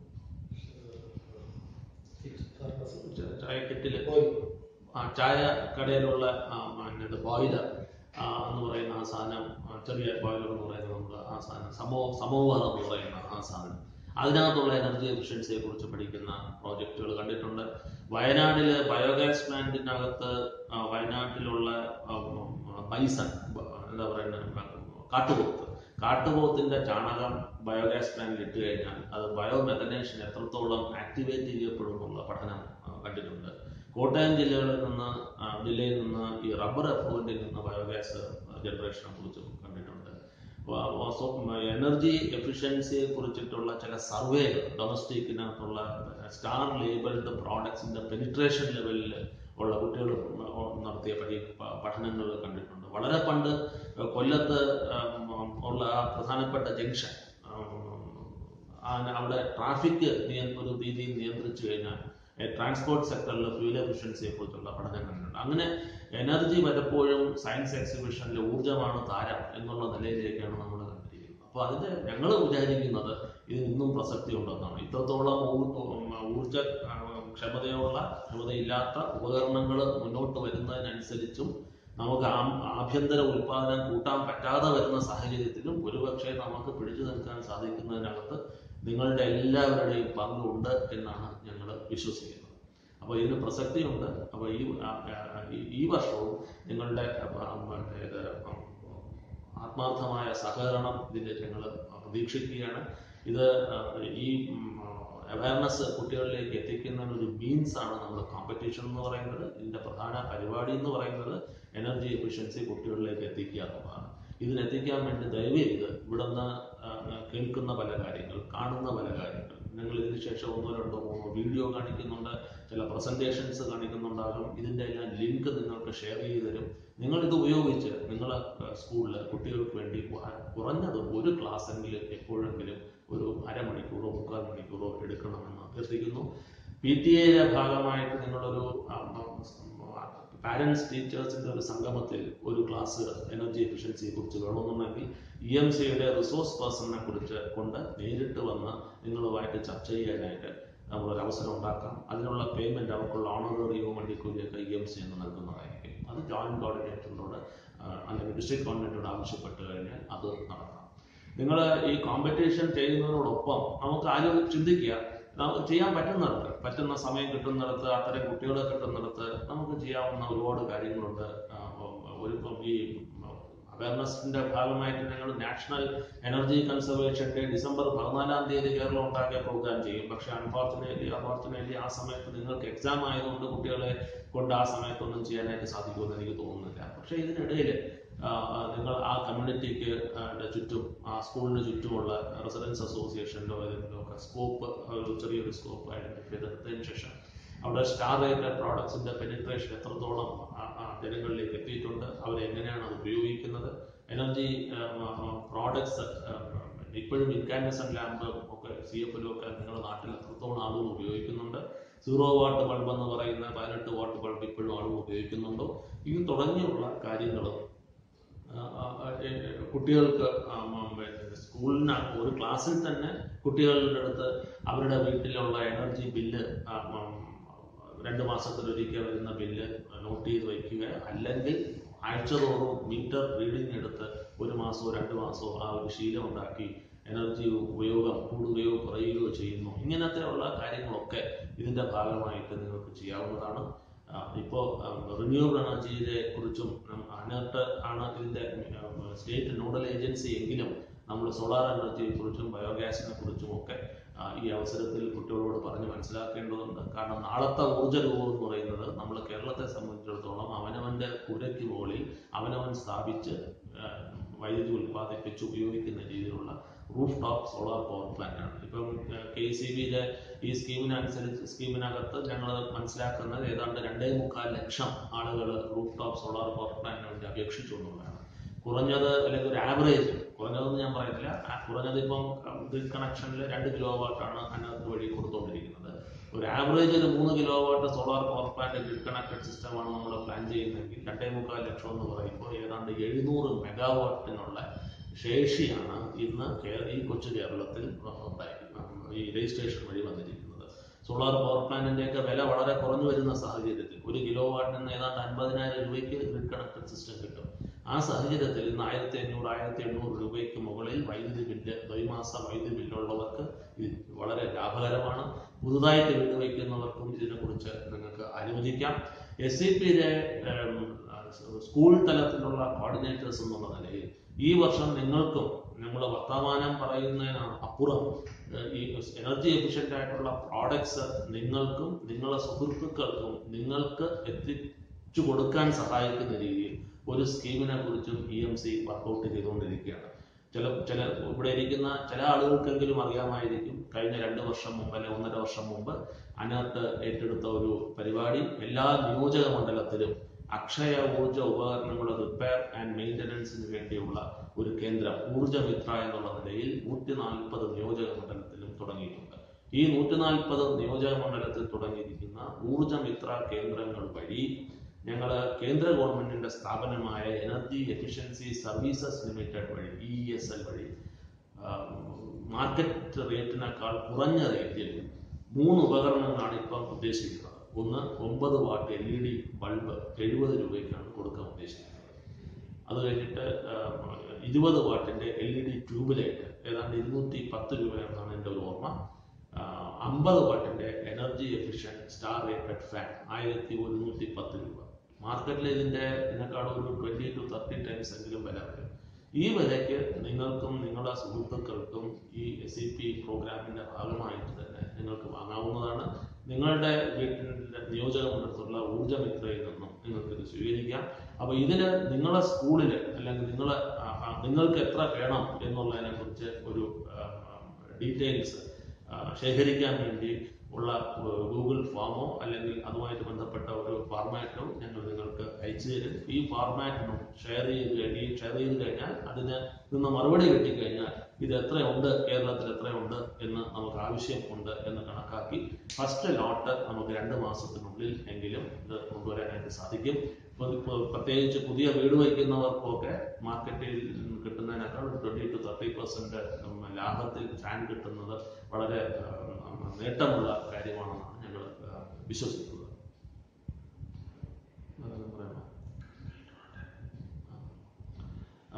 ച- ചായ കെറ്റില് ആ, ചായ കടയിലുള്ള ബോയിലർ എന്ന് പറയുന്ന ആ സാധനം ആ, ചെറിയ ബോയിലർ എന്ന് പറയുന്നത് നമ്മൾ ആ സാധനം സമോ സമോവർ എന്ന് പറയുന്ന ആ സാധനം അതിനകത്തുള്ള എനർജി എഫിഷ്യൻസിയെ കുറിച്ച് പഠിക്കുന്ന പ്രോജക്റ്റുകൾ കണ്ടിട്ടുണ്ട് വയനാട്ടില് ബയോഗ്യാസ് പ്ലാന്റിനകത്ത് ആ, വയനാട്ടിലുള്ള ആ, ഉം, ബൈസൺ ബ- എന്താ പറയുന്നത് കാട്ടുപോത്ത് കാട്ടുപോത്തിന്റെ ചാണകം ബയോഗ്യാസ് പ്ലാന്റിൽ ഇട്ട് കഴിഞ്ഞാൽ അത് ബയോമെഥനേഷൻ എത്രത്തോളം ആക്ടിവേറ്റ് ചെയ്യപ്പെടുമെന്നുള്ള പഠനം ആ, കണ്ടിട്ടുണ്ട് കോട്ടയം ജില്ലകളിൽ നിന്ന് ആ, ജില്ലയിൽ നിന്ന് ഈ റബ്ബർ എഫ്ലുവന്റിൽ നിന്ന് ബയോഗ്യാസ് ജനറേഷനെ കുറിച്ച് കണ്ടിട്ടുണ്ട് എനർജി എഫിഷ്യൻസിയെ കുറിച്ചിട്ടുള്ള ചില സർവേകൾ ഡൊമസ്റ്റിക്കിനകത്തുള്ള സ്റ്റാർ ലേബിൾഡ് പ്രോഡക്ട്സിന്റെ പെനിട്രേഷൻ ലെവലിൽ ഉള്ള കുട്ടികൾ നടത്തിയ പഠി പ- പഠനങ്ങൾ കണ്ടിട്ടുണ്ട് വളരെ പണ്ട് കൊല്ലത്ത് ഉം, ഉള്ള ആ പ്രധാനപ്പെട്ട ജംഗ്ഷൻ അവിടെ ട്രാഫിക് ഒരു രീതിയിൽ നിയന്ത്രിച്ചു കഴിഞ്ഞാൽ ട്രാൻസ്പോർട്ട് സെക്ടറിൽ ഫ്യൂൽ എഫിഷ്യൻസിയെ കുറിച്ചുള്ള പഠനം കണ്ടിട്ടുണ്ട് അങ്ങനെ എനർജി പലപ്പോഴും സയൻസ് എക്സിബിഷനിൽ ഊർജ്ജമാണ് താരം എന്നുള്ള നിലയിലേക്കാണ് നമ്മൾ കണ്ടിരിക്കുന്നത് അപ്പോൾ അതിന്റെ ഞങ്ങൾ വിചാരിക്കുന്നത് ഇതിന് ഇന്നും പ്രസക്തി ഉണ്ടെന്നാണ് ഇത്രത്തോളം ഊ- ഊർജ്ജ ആ, ക്ഷമതയുള്ള ക്ഷമതയില്ലാത്ത ഉപകരണങ്ങൾ മുന്നോട്ട് വരുന്നതിനനുസരിച്ചും നമുക്ക് ആ- ആഭ്യന്തര ഉൽപാദനം കൂട്ടാൻ പറ്റാതെ വരുന്ന സാഹചര്യത്തിലും ഒരുപക്ഷെ നമുക്ക് പിടിച്ചു നിൽക്കാൻ സാധിക്കുന്നതിനകത്ത് നിങ്ങളുടെ എല്ലാവരുടെയും പങ്കുണ്ട് എന്നാണ് ഞങ്ങൾ വിശ്വസിക്കുന്നത് അപ്പോൾ ഇതിന് പ്രസക്തിയുണ്ട് അപ്പോൾ ഈ ആ- ആ- ഈ- ഈ വർഷവും നിങ്ങളുടെ ആ, മറ്റേ ഇത്, ആത്മാർത്ഥമായ സഹകരണം ഇതിൽ ഞങ്ങൾ പ്രതീക്ഷിക്കുകയാണ് ഇത് ആ, ഈ അവയർനെസ് കുട്ടികളിലേക്ക് എത്തിക്കുന്നതിന് ഒരു മീൻസ് ആണ് നമ്മൾ കോമ്പറ്റീഷൻ എന്ന് പറയുന്നത് ഇതിന്റെ പ്രധാന പരിപാടി എന്ന് പറയുന്നത് എനർജി എഫിഷ്യൻസി കുട്ടികളിലേക്ക് എത്തിക്കുക എന്നുള്ളതാണ് ഇതിനെത്തിക്കാൻ വേണ്ടി ദയവ് ചെയ്ത് ഇവിടുന്ന് ആ, കേൾക്കുന്ന പല കാര്യങ്ങൾ കാണുന്ന പല കാര്യങ്ങൾ നിങ്ങൾ ഇതിന് ശേഷം ഒന്നോ രണ്ടോ മൂന്നോ വീഡിയോ കാണിക്കുന്നുണ്ട് ചില പ്രസന്റേഷൻസ് കാണിക്കുന്നുണ്ടാകും ഇതിൻ്റെ എല്ലാം ലിങ്ക് നിങ്ങൾക്ക് ഷെയർ ചെയ്ത് തരും നിങ്ങൾ ഇത് ഉപയോഗിച്ച് നിങ്ങളെ സ്കൂളിൽ കുട്ടികൾക്ക് വേണ്ടി വ- കുറഞ്ഞത് ഒരു ക്ലാസ് എങ്കിലും എപ്പോഴെങ്കിലും ഒരു അരമണിക്കൂറോ മുക്കാൽ മണിക്കൂറോ എടുക്കണമെന്ന് അഭ്യർത്ഥിക്കുന്നു പി ടി എയുടെ ഭാഗമായിട്ട് നിങ്ങളൊരു പാരൻസ് ടീച്ചേഴ്സിന്റെ ഒരു സംഗമത്തിൽ ഒരു ക്ലാസ് എനർജി എഫിഷ്യൻസിയെ കുറിച്ച് വേണമെന്നുണ്ടെങ്കിൽ ഇ എം സിയുടെ റിസോഴ്സ് പേഴ്സണിനെ കുറിച്ച് കൊണ്ട് നേരിട്ട് വന്ന് നിങ്ങളുമായിട്ട് ചർച്ച ചെയ്യാനായിട്ട് നമ്മളൊരു അവസരം ഉണ്ടാക്കാം അതിനുള്ള പേയ്മെന്റ് അവർക്കുള്ള ഓണററിയവും വണ്ടിക്കൂലിയൊക്കെ ഇ എം സി എന്ന് നൽകുന്നതായിരിക്കും അത് ജോയിന്റ് കോർഡിനേറ്ററിനോട് അല്ലെങ്കിൽ ഡിസ്ട്രിക്ട് കോർഡിനേറ്ററോട് ആവശ്യപ്പെട്ട് കഴിഞ്ഞാൽ അത് നടക്കാം നിങ്ങൾ ഈ കോമ്പറ്റീഷൻ ചെയ്യുന്നതിനോടൊപ്പം നമുക്ക് ആരും ചിന്തിക്കുക നമുക്ക് ചെയ്യാൻ പറ്റുന്നിടത്ത് പറ്റുന്ന സമയം കിട്ടുന്നിടത്ത് അത്തരം കുട്ടികളെ കിട്ടുന്നിടത്ത് നമുക്ക് ചെയ്യാവുന്ന ഒരുപാട് കാര്യങ്ങളുണ്ട് ആ, ഒരു ഇപ്പം ഈ അവയർനെസിന്റെ ഭാഗമായിട്ട് ഞങ്ങൾ national energy conservation day December പതിനാലാം തീയതി കേരളം ഉണ്ടാക്കിയ പ്രോഗ്രാം ചെയ്യും പക്ഷെ അൺഫോർച്ചുനേറ്റ്ലി അൺഫോർച്ചുനേറ്റ്ലി ആ സമയത്ത് നിങ്ങൾക്ക് എക്സാം ആയതുകൊണ്ട് കുട്ടികളെ കൊണ്ട് ആ സമയത്തൊന്നും ചെയ്യാനായിട്ട് സാധിക്കുമെന്ന് എനിക്ക് തോന്നുന്നില്ല പക്ഷെ ഇതിനിടയിൽ നിങ്ങൾ ആ കമ്മ്യൂണിറ്റിക്ക് ചുറ്റും ആ സ്കൂളിന് ചുറ്റുമുള്ള റെസിഡൻസ് അസോസിയേഷനിലോ ഏതെങ്കിലും ഒക്കെ സ്കോപ്പ് ഒരു ചെറിയൊരു സ്കോപ്പ് ഐഡന്റിഫൈ ചെയ്തെടുത്തതിന് ശേഷം അവിടെ സ്റ്റാർ റേറ്റഡ് പ്രോഡക്ട്സിന്റെ പെനിട്രേഷൻ എത്രത്തോളം ആ, ആ, ജനങ്ങളിലേക്ക് എത്തിയിട്ടുണ്ട് അവരെങ്ങനെയാണ് അത് ഉപയോഗിക്കുന്നത് എനർജി പ്രോഡക്ട്സ് ഇപ്പോഴും ഇൻകാൻഡസൻ ലാമ്പ് ഒക്കെ സി എഫിലും ഒക്കെ നിങ്ങളുടെ നാട്ടിൽ എത്രത്തോളം ആളുകൾ ഉപയോഗിക്കുന്നുണ്ട് സീറോ വാട്ട് ബൾബ് എന്ന് പറയുന്ന പതിനെട്ട് വാട്ട് ബൾബ് ഇപ്പോഴും ആളുകൾ ഉപയോഗിക്കുന്നുണ്ടോ ഇത് തുടങ്ങിയുള്ള കാര്യങ്ങൾ കുട്ടികൾക്ക് ആ, മ, പിന്നെ സ്കൂളിന് ഒരു ക്ലാസ്സിൽ തന്നെ കുട്ടികളുടെ അടുത്ത് അവരുടെ വീട്ടിലുള്ള എനർജി ബില്ല് രണ്ട് മാസത്തിലൊരിക്കൽ വരുന്ന ബില്ല് നോട്ട് ചെയ്ത് വയ്ക്കുക അല്ലെങ്കിൽ ആഴ്ച തോറും മീറ്റർ റീഡിംഗ് എടുത്ത് ഒരു മാസമോ രണ്ട് മാസമോ ആ ഒരു ശീലം ഉണ്ടാക്കി എനർജി ഉപയോഗം കൂടുകയോ കുറയുകയോ ചെയ്യുന്നു ഇങ്ങനത്തെ ഉള്ള കാര്യങ്ങളൊക്കെ ഇതിന്റെ ഭാഗമായിട്ട് നിങ്ങൾക്ക് ചെയ്യാവുന്നതാണ് ആ, ഇപ്പോ റിന്യൂവബിൾ എനർജിയെ കുറിച്ചും അനർട്ട് ആണ് ഇതിന്റെ സ്റ്റേറ്റ് നോഡൽ ഏജൻസി എങ്കിലും നമ്മൾ സോളാർ എനർജിയെ കുറിച്ചും ബയോഗ്യാസിനെ കുറിച്ചും ഒക്കെ ആ, ഈ അവസരത്തിൽ കുട്ടികളോട് പറഞ്ഞ് മനസ്സിലാക്കേണ്ടതുണ്ട് കാരണം നാളത്തെ ഊർജ്ജ രൂപം എന്ന് പറയുന്നത് നമ്മൾ കേരളത്തെ സംബന്ധിച്ചിടത്തോളം അവനവന്റെ കുരയ്ക്ക് മുകളിൽ അവനവൻ സ്ഥാപിച്ച് ആ, വൈദ്യുതി ഉൽപ്പാദിപ്പിച്ച് ഉപയോഗിക്കുന്ന രീതിയിലുള്ള roof top solar power plant ആണ് ഇപ്പം കെ സി ബിയിലെ ഈ സ്കീമിനനുസരിച്ച് സ്കീമിനകത്ത് ഞങ്ങൾ മനസ്സിലാക്കുന്നത് ഏതാണ്ട് രണ്ടേ മുക്കാൽ ലക്ഷം ആളുകൾ റൂഫ് ടോപ്പ് സോളാർ പവർ പ്ലാന്റിന് വേണ്ടി അപേക്ഷിച്ചു എന്നുള്ളതാണ് കുറഞ്ഞത് അല്ലെങ്കിൽ ഒരു ആവറേജ് കുറഞ്ഞതെന്ന് ഞാൻ പറയുന്നില്ല ആ കുറഞ്ഞത് ഇപ്പം ഗ്രിഡ് കണക്ഷനിൽ രണ്ട് കിലോ വാട്ടാണ് അതിനകത്ത് വഴി കൊടുത്തുകൊണ്ടിരിക്കുന്നത് ഒരു ആവറേജ് ഒരു മൂന്ന് kilo watt solar power plant grid connected സിസ്റ്റമാണ് നമ്മൾ പ്ലാൻ ചെയ്യുന്നതെങ്കിൽ രണ്ടേ മുക്കാൽ ലക്ഷം എന്ന് പറയുമ്പോൾ ഏതാണ്ട് എഴുന്നൂറ് മെഗാവാട്ടിനുള്ള ശേഷിയാണ് ഇന്ന് കേ- ഈ കൊച്ചു കേരളത്തിൽ ഉണ്ടായിരിക്കുന്നത് ഈ രജിസ്ട്രേഷൻ വഴി വന്നിരിക്കുന്നത് സോളാർ പവർ പ്ലാന്റിന്റെ ഒക്കെ വില വളരെ കുറഞ്ഞു വരുന്ന സാഹചര്യത്തിൽ ഒരു കിലോ വാട്ടിന് ഏതാണ്ട് അൻപതിനായിരം രൂപയ്ക്ക് ഗ്രിഡ് കണക്റ്റഡ് സിസ്റ്റം കിട്ടും ആ സാഹചര്യത്തിൽ ഇന്ന് ആയിരത്തി അഞ്ഞൂറ് ആയിരത്തി എണ്ണൂറ് രൂപയ്ക്ക് മുകളിൽ വൈദ്യുതി ബില്ല് ദ്വൈമാസ വൈദ്യുതി ബില്ലുള്ളവർക്ക് ഇത് വളരെ ലാഭകരമാണ് പുതുതായിട്ട് വീട് വയ്ക്കുന്നവർക്കും ഇതിനെക്കുറിച്ച് നിങ്ങൾക്ക് അനുവദിക്കാം എസ് സി പിയിലെ സ്കൂൾ തലത്തിലുള്ള കോർഡിനേറ്റേഴ്സ് എന്നുള്ള നിലയിൽ ഈ വർഷം നിങ്ങൾക്കും നമ്മുടെ വർത്തമാനം പറയുന്നതിന് അപ്പുറം ഏഹ്, ഈ എനർജി എഫിഷ്യന്റ് ആയിട്ടുള്ള പ്രോഡക്ട്സ് നിങ്ങൾക്കും നിങ്ങളുടെ സുഹൃത്തുക്കൾക്കും നിങ്ങൾക്ക് എത്തിച്ചു കൊടുക്കാൻ സഹായിക്കുന്ന രീതിയിൽ ഒരു സ്കീമിനെ കുറിച്ചും ഇ എം സി വർക്കൗട്ട് ചെയ്തുകൊണ്ടിരിക്കുകയാണ് ചില ചില ഇവിടെ ഇരിക്കുന്ന ചില ആളുകൾക്കെങ്കിലും അറിയാമായിരിക്കും കഴിഞ്ഞ രണ്ട് വർഷം മുമ്പ് അല്ലെ ഒന്നര വർഷം മുമ്പ് അതിനകത്ത് ഏറ്റെടുത്ത ഒരു പരിപാടി എല്ലാ നിയോജക മണ്ഡലത്തിലും അക്ഷയ ഊർജ ഉപകരണങ്ങളുടെ റിപ്പയർ ആൻഡ് മെയിൻ്റനൻസിന് വേണ്ടിയുള്ള ഒരു കേന്ദ്രം ഊർജമിത്ര എന്നുള്ള നിലയിൽ നൂറ്റി നാൽപ്പത് നിയോജക മണ്ഡലത്തിലും തുടങ്ങിയിട്ടുണ്ട് ഈ നൂറ്റി നാൽപ്പത് നിയോജക മണ്ഡലത്തിൽ തുടങ്ങിയിരിക്കുന്ന ഊർജമിത്ര കേന്ദ്രങ്ങൾ വഴി ഞങ്ങൾ കേന്ദ്ര ഗവൺമെന്റിന്റെ സ്ഥാപനമായ എനർജി എഫിഷ്യൻസി സർവീസസ് ലിമിറ്റഡ് വഴി ഇ എസ് എൽ വഴി മാർക്കറ്റ് റേറ്റിനേക്കാൾ കുറഞ്ഞ റേറ്റിൽ മൂന്ന് ഉപകരണങ്ങളാണ് ഇപ്പം ഉദ്ദേശിക്കുന്നത് ഒന്ന് ഒമ്പത് watt L E D bulb എഴുപത് രൂപയ്ക്കാണ് കൊടുക്കാൻ ഉദ്ദേശിക്കുന്നത് അത് കഴിഞ്ഞിട്ട് ഇരുപത് വാട്ടിന്റെ L E D tube light ഏതാണ്ട് ഇരുന്നൂറ്റി പത്ത് രൂപയാണെന്നാണ് എൻ്റെ ഒരു ഓർമ്മ അമ്പത് വാട്ടിന്റെ energy efficient star rated fan ആയിരത്തി ഒരുന്നൂറ്റി പത്ത് രൂപ മാർക്കറ്റിൽ ഇതിന്റെ ഇതിനേക്കാൾ ഒരു ട്വന്റി ടു തേർട്ടി ടൈംസ് എങ്കിലും വില വരും ഈ വിലയ്ക്ക് നിങ്ങൾക്കും നിങ്ങളുടെ സുഹൃത്തുക്കൾക്കും ഈ എസ് സി പി പ്രോഗ്രാമിന്റെ ഭാഗമായിട്ട് തന്നെ നിങ്ങൾക്ക് വാങ്ങാവുന്നതാണ് നിങ്ങളുടെ വീട്ടിന്റെ നിയോജക മണ്ഡലത്തിലുള്ള ഊർജ്ജമിത്രയിൽ നിന്നും നിങ്ങൾക്ക് ഇത് സ്വീകരിക്കാം അപ്പൊ ഇതിന് നിങ്ങളെ സ്കൂളിൽ അല്ലെങ്കിൽ നിങ്ങളെ ആ, ആ, നിങ്ങൾക്ക് എത്ര വേണം എന്നുള്ളതിനെ കുറിച്ച് ഒരു ഡീറ്റെയിൽസ് ആ, ശേഖരിക്കാൻ വേണ്ടി ഉള്ള ഗൂഗിൾ ഫോമോ അല്ലെങ്കിൽ അതുമായിട്ട് ബന്ധപ്പെട്ട ഒരു ഫോർമാറ്റോ ഞങ്ങൾ നിങ്ങൾക്ക് അയച്ചു തരും ഈ ഫോർമാറ്റിനും ഷെയർ ചെയ്ത് കഴിഞ്ഞ് ഷെയർ ചെയ്ത് കഴിഞ്ഞാൽ അതിന് നിന്ന് മറുപടി കിട്ടിക്കഴിഞ്ഞാൽ ഇത് എത്രയുണ്ട് കേരളത്തിൽ എത്രയുണ്ട് എന്ന് നമുക്ക് ആവശ്യം ഉണ്ട് എന്ന് കണക്കാക്കി ഫസ്റ്റ് ലോട്ട് നമുക്ക് രണ്ട് മാസത്തിനുള്ളിൽ എങ്കിലും ഇത് കൊണ്ടുവരാനായിട്ട് സാധിക്കും ഇപ്പൊ ഇപ്പൊ പ്രത്യേകിച്ച് പുതിയ വീട് വയ്ക്കുന്നവർക്കൊക്കെ മാർക്കറ്റിൽ കിട്ടുന്നതിനേക്കാൾ ട്വന്റി ടു തേർട്ടി പെർസെന്റ് ലാഭത്തിൽ ഫാൻ കിട്ടുന്നത് വളരെ ഉം, നേട്ടമുള്ള കാര്യമാണെന്നാണ് ഞങ്ങൾ വിശ്വസിക്കുന്നത് വേറെ പറയണോ? ആ,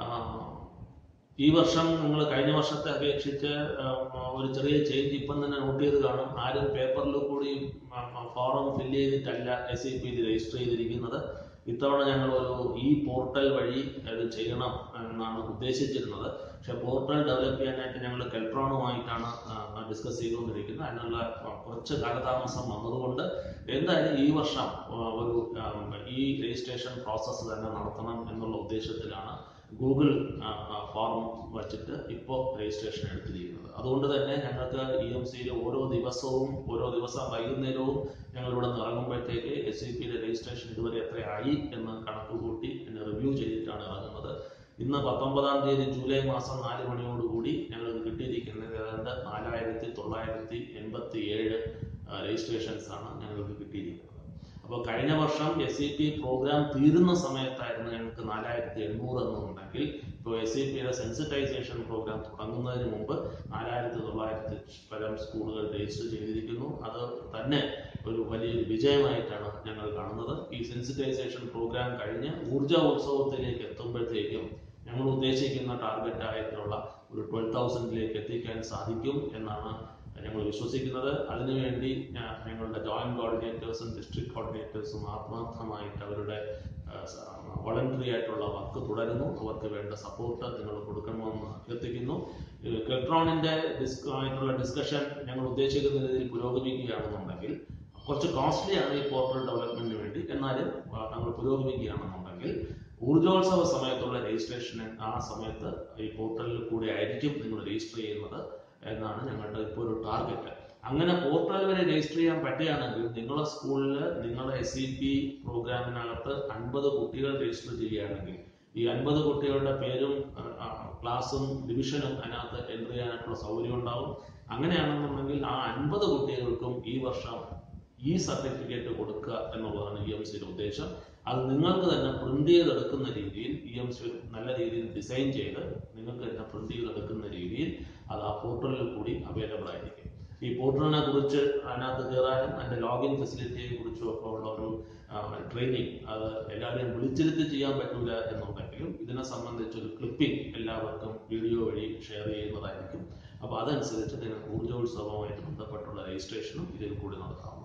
ഈ വർഷം നിങ്ങൾ കഴിഞ്ഞ വർഷത്തെ അപേക്ഷിച്ച് ആ, ഒരു ചെറിയ ചേഞ്ച് ഇപ്പം തന്നെ നോട്ട് ചെയ്ത് കാണും ആരും പേപ്പറിൽ കൂടി ഫോറം ഫില്ല് ചെയ്തിട്ടല്ല എസ് സി പിയിൽ രജിസ്റ്റർ ചെയ്തിരിക്കുന്നത് ഇത്തവണ ഞങ്ങൾ ഒരു ഈ പോർട്ടൽ വഴി അത് ചെയ്യണം എന്നാണ് ഉദ്ദേശിച്ചിരുന്നത് പക്ഷെ പോർട്ടൽ ഡെവലപ്പ് ചെയ്യാനായിട്ട് ഞങ്ങൾ കെൽട്രോണുമായിട്ടാണ് ഡിസ്കസ് ചെയ്തുകൊണ്ടിരിക്കുന്നത് അതിനുള്ള ആ, കുറച്ച് കാലതാമസം വന്നതുകൊണ്ട് എന്തായാലും ഈ വർഷം ആ, ഒരു ആ, ഈ രജിസ്ട്രേഷൻ പ്രോസസ്സ് തന്നെ നടത്തണം എന്നുള്ള ഉദ്ദേശത്തിലാണ് ഗൂഗിൾ ഫോം വച്ചിട്ട് ഇപ്പോൾ രജിസ്ട്രേഷൻ എടുത്തിരിക്കുന്നത് അതുകൊണ്ട് തന്നെ ഞങ്ങൾക്ക് ഇ എം സിയിൽ ഓരോ ദിവസവും ഓരോ ദിവസം വൈകുന്നേരവും ഞങ്ങൾ ഇവിടെ നിന്ന് ഇറങ്ങുമ്പോഴത്തേക്ക് എസ് സി പിയുടെ രജിസ്ട്രേഷൻ ഇതുവരെ എത്രയായി എന്ന് കണക്ക് കൂട്ടി എന്നെ റിവ്യൂ ചെയ്തിട്ടാണ് ഇറങ്ങുന്നത് ഇന്ന് പത്തൊമ്പതാം തീയതി ജൂലൈ മാസം നാല് മണിയോടുകൂടി ഞങ്ങൾക്ക് കിട്ടിയിരിക്കുന്നത് ഏതാണ്ട് നാലായിരത്തി തൊള്ളായിരത്തി എൺപത്തി ഏഴ് രജിസ്ട്രേഷൻസ് ആണ് ഞങ്ങൾക്ക് കിട്ടിയിരിക്കുന്നത് അപ്പോൾ കഴിഞ്ഞ വർഷം എസ് സി പി പ്രോഗ്രാം തീരുന്ന സമയത്തായിരുന്നു ഞങ്ങൾക്ക് നാലായിരത്തി എണ്ണൂറ് എന്നുണ്ടെങ്കിൽ ഇപ്പോൾ എസ് സി പിയുടെ സെൻസിറ്റൈസേഷൻ പ്രോഗ്രാം തുടങ്ങുന്നതിന് മുമ്പ് നാലായിരത്തി തൊള്ളായിരത്തി പരം സ്കൂളുകൾ രജിസ്റ്റർ ചെയ്തിരിക്കുന്നു അത് തന്നെ ഒരു വലിയൊരു വിജയമായിട്ടാണ് ഞങ്ങൾ കാണുന്നത് ഈ സെൻസിറ്റൈസേഷൻ പ്രോഗ്രാം കഴിഞ്ഞ് ഊർജ ഉത്സവത്തിലേക്ക് എത്തുമ്പോഴത്തേക്കും ഞങ്ങൾ ഉദ്ദേശിക്കുന്ന ടാർഗറ്റ് ആയിട്ടുള്ള ഒരു ട്വൽവ് തൗസൻഡിലേക്ക് എത്തിക്കാൻ സാധിക്കും എന്നാണ് ഞങ്ങൾ വിശ്വസിക്കുന്നത് അതിനുവേണ്ടി ഞാ- ഞങ്ങളുടെ ജോയിന്റ് കോർഡിനേറ്റേഴ്സും ഡിസ്ട്രിക്ട് കോർഡിനേറ്റേഴ്സും ആത്മാർത്ഥമായിട്ട് അവരുടെ വോളണ്ടറി ആയിട്ടുള്ള വർക്ക് തുടരുന്നു അവർക്ക് വേണ്ട സപ്പോർട്ട് നിങ്ങൾ കൊടുക്കണമെന്ന് അഭ്യർത്ഥിക്കുന്നു കെൽട്രോണിന്റെ ഡിസ്ക് ആയിട്ടുള്ള ഡിസ്കഷൻ ഞങ്ങൾ ഉദ്ദേശിക്കുന്ന രീതിയിൽ പുരോഗമിക്കുകയാണെന്നുണ്ടെങ്കിൽ കുറച്ച് കോസ്റ്റ്ലി ആണ് ഈ പോർട്ടൽ ഡെവലപ്മെന്റിന് വേണ്ടി എന്നാലും ആ, നമ്മൾ പുരോഗമിക്കുകയാണെന്നുണ്ടെങ്കിൽ ഊർജോത്സവ സമയത്തുള്ള രജിസ്ട്രേഷൻ ആ സമയത്ത് ഈ പോർട്ടലിൽ കൂടി ആയിരിക്കും നിങ്ങൾ രജിസ്റ്റർ ചെയ്യുന്നത് എന്നാണ് ഞങ്ങളുടെ ഇപ്പോൾ ഒരു ടാർഗറ്റ് അങ്ങനെ പോർട്ടൽ വരെ രജിസ്റ്റർ ചെയ്യാൻ പറ്റുകയാണെങ്കിൽ നിങ്ങളുടെ സ്കൂളിൽ നിങ്ങളുടെ എസ് സി പി പ്രോഗ്രാമിനകത്ത് അൻപത് കുട്ടികൾ രജിസ്റ്റർ ചെയ്യുകയാണെങ്കിൽ ഈ അൻപത് കുട്ടികളുടെ പേരും ആ, ആ, ക്ലാസ്സും ഡിവിഷനും അതിനകത്ത് എൻ്റർ ചെയ്യാനായിട്ടുള്ള സൗകര്യം ഉണ്ടാവും അങ്ങനെയാണെന്നുണ്ടെങ്കിൽ ആ അൻപത് കുട്ടികൾക്കും ഈ വർഷം ഈ സർട്ടിഫിക്കറ്റ് കൊടുക്കുക എന്നുള്ളതാണ് ഇ എം സിയുടെ ഉദ്ദേശം അത് നിങ്ങൾക്ക് തന്നെ പ്രിന്റ് ചെയ്തെടുക്കുന്ന രീതിയിൽ ഇ എം സി നല്ല രീതിയിൽ ഡിസൈൻ ചെയ്ത് നിങ്ങൾക്ക് തന്നെ പ്രിന്റ് ചെയ്തെടുക്കുന്ന രീതിയിൽ അത് ആ പോർട്ടലിൽ കൂടി അവൈലബിൾ ആയിരിക്കും ഈ പോർട്ടലിനെ കുറിച്ച് അതിനകത്ത് കയറാനും അതിന്റെ ലോഗിൻ ഫെസിലിറ്റിയെ കുറിച്ചും ഒക്കെ ഉള്ള ഒരു ട്രെയിനിങ് അത് എല്ലാവരെയും വിളിച്ചിരുത്തി ചെയ്യാൻ പറ്റൂല എന്നുണ്ടെങ്കിലും ഇതിനെ സംബന്ധിച്ച് ഒരു ക്ലിപ്പിംഗ് എല്ലാവർക്കും വീഡിയോ വഴി ഷെയർ ചെയ്യുന്നതായിരിക്കും അപ്പോൾ അതനുസരിച്ച് നിങ്ങൾക്ക് ഊർജ്ജോത്സവവുമായിട്ട് ബന്ധപ്പെട്ടുള്ള രജിസ്ട്രേഷനും ഇതിൽ കൂടി നടത്താവുന്നതാണ്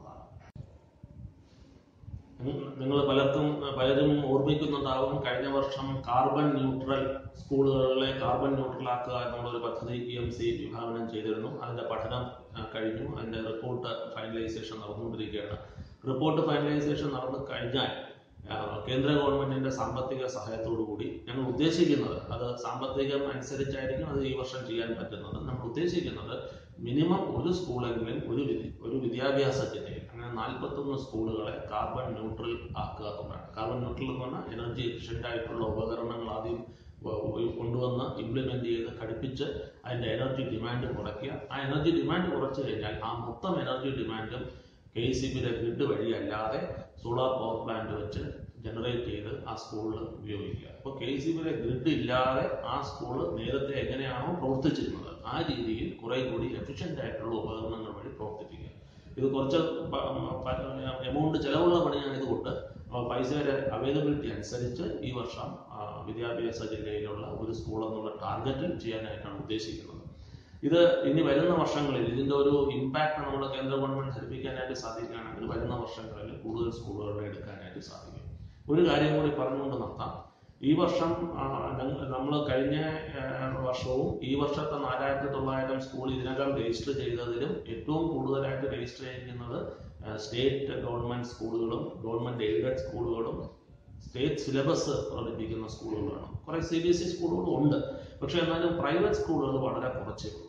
നിങ്ങൾ പലർക്കും പലരും ഓർമ്മിക്കുന്നുണ്ടാവും കഴിഞ്ഞ വർഷം കാർബൺ ന്യൂട്രൽ സ്കൂളുകളിലെ കാർബൺ ന്യൂട്രൽ ആക്കുക എന്നുള്ള ഒരു പദ്ധതി ഇ എം സി വിഭാവനം ചെയ്തിരുന്നു അതിന്റെ പഠനം ആ, കഴിഞ്ഞു അതിന്റെ റിപ്പോർട്ട് ഫൈനലൈസേഷൻ നടന്നുകൊണ്ടിരിക്കുകയാണ് റിപ്പോർട്ട് ഫൈനലൈസേഷൻ നടന്നു കഴിഞ്ഞാൽ ആ, കേന്ദ്ര ഗവൺമെന്റിന്റെ സാമ്പത്തിക സഹായത്തോടു കൂടി ഞങ്ങൾ ഉദ്ദേശിക്കുന്നത് അത് സാമ്പത്തികം അനുസരിച്ചായിരിക്കും അത് ഈ വർഷം ചെയ്യാൻ പറ്റുന്നത് നമ്മൾ ഉദ്ദേശിക്കുന്നത് മിനിമം ഒരു സ്കൂളെങ്കിലും ഒരു വിദ്യ- ഒരു വിദ്യാഭ്യാസ ജില്ലയിൽ അങ്ങനെ നാൽപ്പത്തൊന്ന് സ്കൂളുകളെ കാർബൺ ന്യൂട്രൽ ആക്കുക എന്നുള്ളതാണ് കാർബൺ ന്യൂട്രൽ എന്ന് പറഞ്ഞാൽ എനർജി എഫിഷ്യന്റ് ആയിട്ടുള്ള ഉപകരണങ്ങൾ ആദ്യം വ- വ- കൊണ്ടുവന്ന് ഇംപ്ലിമെന്റ് ചെയ്ത് ഘടിപ്പിച്ച് അതിന്റെ എനർജി ഡിമാൻഡ് കുറയ്ക്കുക ആ എനർജി ഡിമാൻഡ് കുറച്ചു കഴിഞ്ഞാൽ ആ മൊത്തം എനർജി ഡിമാൻഡും കെ സി ബിയുടെ ഗ്രിഡ് വഴി അല്ലാതെ സോളാർ പവർ പ്ലാന്റ് വെച്ച് ജനറേറ്റ് ചെയ്ത് ആ സ്കൂളിൽ ഉപയോഗിക്കുക അപ്പോൾ കെ സി ബിയുടെ ഗ്രിഡ് ഇല്ലാതെ ആ സ്കൂൾ നേരത്തെ എങ്ങനെയാണോ പ്രവർത്തിച്ചിരുന്നത് ആ രീതിയിൽ കുറെ കൂടി എഫിഷ്യന്റ് ആയിട്ടുള്ള ഉപകരണങ്ങൾ വഴി പ്രവർത്തിപ്പിക്കുക ഇത് കുറച്ച് എമൗണ്ട് ചെലവുള്ള പണിയാണ് ഇതുകൊണ്ട് അപ്പോൾ പൈസയുടെ അവൈലബിലിറ്റി അനുസരിച്ച് ഈ വർഷം ആ, വിദ്യാഭ്യാസ ജില്ലയിലുള്ള ഒരു സ്കൂൾ എന്നുള്ള ടാർഗറ്റിൽ ചെയ്യാനായിട്ടാണ് ഉദ്ദേശിക്കുന്നത് ഇത് ഇനി വരുന്ന വർഷങ്ങളിൽ ഇതിന്റെ ഒരു ഇമ്പാക്ട് നമ്മുടെ കേന്ദ്ര ഗവൺമെന്റ് ധരിപ്പിക്കാനായിട്ട് സാധിക്കുകയാണെങ്കിൽ വരുന്ന വർഷങ്ങളിൽ കൂടുതൽ സ്കൂളുകളെ എടുക്കാനായിട്ട് സാധിക്കും ഒരു കാര്യം കൂടി പറഞ്ഞുകൊണ്ട് നിർത്താം ഈ വർഷം നമ്മൾ കഴിഞ്ഞ ആ, വർഷവും ഈ വർഷത്തെ നാലായിരത്തി തൊള്ളായിരം സ്കൂൾ ഇതിനകം രജിസ്റ്റർ ചെയ്തതിലും ഏറ്റവും കൂടുതലായിട്ട് രജിസ്റ്റർ ചെയ്യുന്നത് സ്റ്റേറ്റ് ഗവൺമെന്റ് സ്കൂളുകളും ഗവൺമെന്റ് എയ്ഡഡ് സ്കൂളുകളും സ്റ്റേറ്റ് സിലബസ് പഠിപ്പിക്കുന്ന സ്കൂളുകളാണ് കുറെ സി ബി എസ് ഇ സ്കൂളുകളും ഉണ്ട് പക്ഷെ എന്നാലും പ്രൈവറ്റ് സ്കൂളുകൾ വളരെ കുറച്ചേ ഉള്ളൂ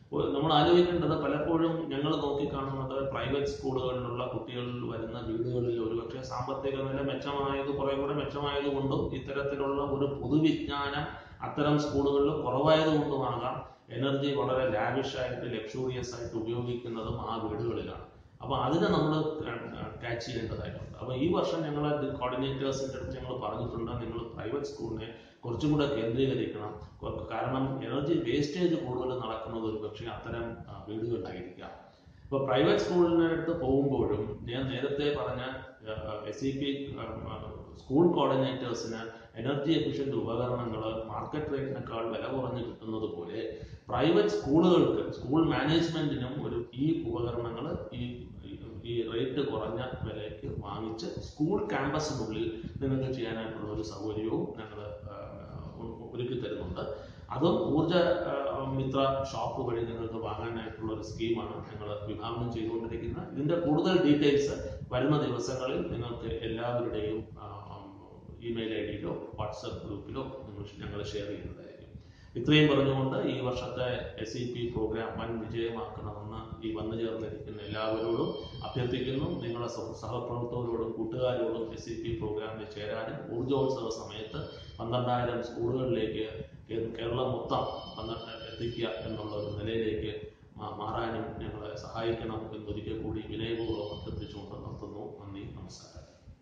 ഒ- നമ്മൾ ആലോചിക്കേണ്ടത് പലപ്പോഴും ഞങ്ങൾ നോക്കിക്കാണുന്നത് പ്രൈവറ്റ് സ്കൂളുകളിലുള്ള കുട്ടികളിൽ വരുന്ന വീടുകളിൽ ഒരുപക്ഷെ സാമ്പത്തിക നില മെച്ചമായത് കുറെ കൂടെ മെച്ചമായത് കൊണ്ടും ഇത്തരത്തിലുള്ള ഒരു പൊതുവിജ്ഞാനം അത്തരം സ്കൂളുകളിൽ കുറവായത് കൊണ്ടുമാകാം എനർജി വളരെ ലാവിഷ് ആയിട്ട് ലക്ഷൂറിയസ് ആയിട്ട് ഉപയോഗിക്കുന്നതും ആ വീടുകളിലാണ് അപ്പൊ അതിനെ നമ്മൾ ക്യാച്ച് ചെയ്യേണ്ടതായിട്ടുണ്ട് അപ്പൊ ഈ വർഷം ഞങ്ങൾ കോർഡിനേറ്റേഴ്സിന്റെ അടുത്ത് ഞങ്ങൾ പറഞ്ഞിട്ടുണ്ട് നിങ്ങൾ പ്രൈവറ്റ് സ്കൂളിനെ കുറച്ചും കൂടെ കേന്ദ്രീകരിക്കണം കൊ- കാരണം എനർജി വേസ്റ്റേജ് കൂടുതൽ നടക്കുന്നത് ഒരു പക്ഷേ അത്തരം ആ, വീടുകളിലായിരിക്കാം ഇപ്പൊ പ്രൈവറ്റ് സ്കൂളിനടുത്ത് പോകുമ്പോഴും ഞാൻ നേരത്തെ പറഞ്ഞ എസ് ഇ പി സ്കൂൾ കോർഡിനേറ്റേഴ്സിന് എനർജി എഫിഷ്യന്റ് ഉപകരണങ്ങൾ മാർക്കറ്റ് റേറ്റിനേക്കാൾ വില കുറഞ്ഞ് കിട്ടുന്നത് പോലെ പ്രൈവറ്റ് സ്കൂളുകൾക്ക് സ്കൂൾ മാനേജ്മെന്റിനും ഒരു ഈ ഉപകരണങ്ങൾ ഈ ഈ റേറ്റ് കുറഞ്ഞ വിലയ്ക്ക് വാങ്ങിച്ച് സ്കൂൾ ക്യാമ്പസിനുള്ളിൽ നിങ്ങൾക്ക് ചെയ്യാനായിട്ടുള്ള ഒരു സൗകര്യവും ഞങ്ങൾ ഒരുക്കി തരുന്നുണ്ട് അതും ഊർജ ആ, മിത്ര ഷോപ്പ് വഴി നിങ്ങൾക്ക് വാങ്ങാനായിട്ടുള്ള ഒരു സ്കീമാണ് ഞങ്ങൾ വിഭാവനം ചെയ്തുകൊണ്ടിരിക്കുന്നത് ഇതിന്റെ കൂടുതൽ ഡീറ്റെയിൽസ് വരുന്ന ദിവസങ്ങളിൽ നിങ്ങൾക്ക് എല്ലാവരുടെയും ഇമെയിൽ ഐ ഡിയിലോ വാട്സപ്പ് ഗ്രൂപ്പിലോ നിങ്ങൾ ഞങ്ങൾ ഷെയർ ചെയ്യുന്നതായിരിക്കും ഇത്രയും പറഞ്ഞുകൊണ്ട് ഈ വർഷത്തെ എസ് ഇ പി പ്രോഗ്രാം വൻ വിജയമാക്കണമെന്ന് ഈ വന്നു ചേർന്നിരിക്കുന്ന എല്ലാവരോടും അഭ്യർത്ഥിക്കുന്നു നിങ്ങളുടെ സഹ- സഹപ്രവർത്തകരോടും കൂട്ടുകാരോടും എസ് ഇ പി പ്രോഗ്രാമിൽ ചേരാനും ഊർജ്ജോത്സവ സമയത്ത് പന്ത്രണ്ടായിരം സ്കൂളുകളിലേക്ക് കേ- കേരളം മൊത്തം വന്ന് എത്തിക്കുക എന്നുള്ള ഒരു നിലയിലേക്ക് മാ- മാറാനും ഞങ്ങളെ സഹായിക്കണം എന്നൊരിക്കൽ കൂടി വിനയപൂർവ്വം അഭ്യർത്ഥിച്ചുകൊണ്ട് നിർത്തുന്നു നന്ദി നമസ്കാരം